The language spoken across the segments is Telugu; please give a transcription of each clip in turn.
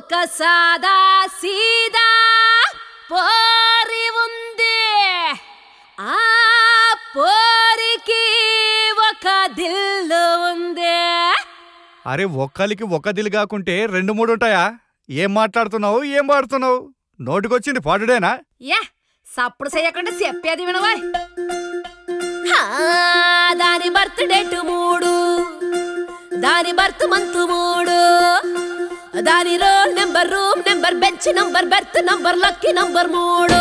ఒక సాదా సీదా పోరి ఉంది ఆ పోరికి ఒక దిల్లు ఉంది అరే ఒక్కలికి ఒక్క దిలు కాకుంటే రెండు మూడు ఉంటాయా ఏం మాట్లాడుతున్నావు ఏం పాడుతున్నావు నోటికొచ్చింది పాడుడేనా యా సప్పుడు చేయకుండా చెప్పేది వినవా దాని బర్త్ డేట్ మూడు దాని బర్త్ మంత్ మూడు దాని roll number room number bench number berth number lucky number మూడు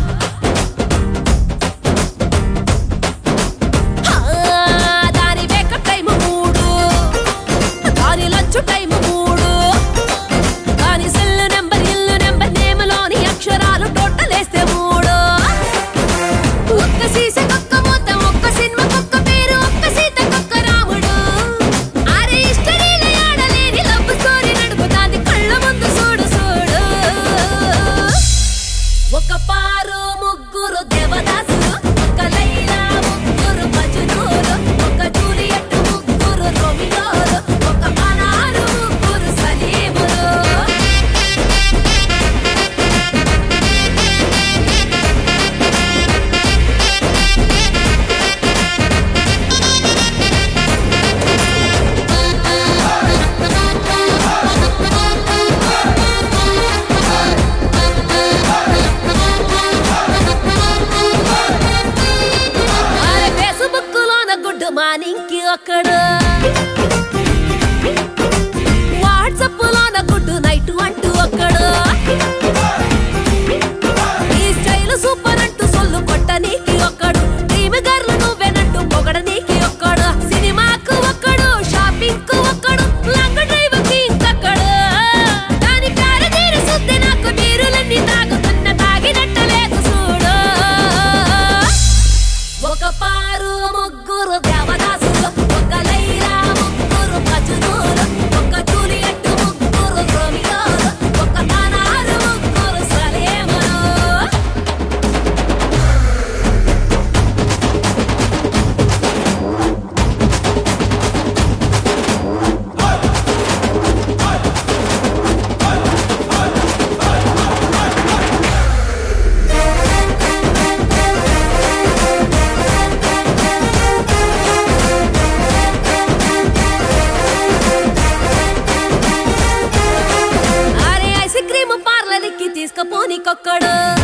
ఆ, దాని వేకప్ టైం మూడు దాని లంచ్ టైం మూడు దాని సెల్ నెంబర్ ఇల్లు నెంబర్ నేమలోని అక్షరాలు టోటల్ వేస్తే మూడు ఒక్క సీస కుక్క మూత ఒక్క సినిమా కుక్క పేరు ఒక్క సీత కుక్క రాముడు అరే హిస్టరీలో ఆడలేని లవ్ స్టోరీ నడుపుతాంది కళ్ళ ముందు చూడు చూడు ఒక పారు ముగ్గురు దేవదాసులు ఒక లైలా ముగ్గురు మజునూరు ఒక జూలియట్ ముగ్గురు రోమియోలు ఒక అనారు ముగ్గురు సలీములు అరే ఫేస్బుక్ లోన గుడ్ మార్నింగ్ కి ఒక్కడు వాట్సాప్ లోన గుడ్ నైట్ అంటూ ఒక్కడు ఈ స్టైల్ సూపర్ అంటూ సొల్లు కొట్ట నీకి ఒక్కడు డ్రీమ్ గర్ల్ నువ్వేనంటూ పొగడ నీకి ఒక్కడు సినిమాకు ఒక్కడు షాపింగ్ కు ఒక్కడు లాంగ్ డ్రైవ్ కి ఇంకొక్కడు దాని కారు తీరు సుద్ది నాకు నీరులన్నీ తాగుతున్న తాగినట్టు లేదు చూడు ఒక పారు ముగ్గురు దేవదాసులు ఒక లైలా ముగ్గురు మజునూలు ఒక జూలియట్ ముగ్గురు రోమియోలు ఒక తానారు ముగ్గురు సలేములు అరే ఐస్ క్రీమ్ పార్లర్కి తీసుకపోనీకొక్కడు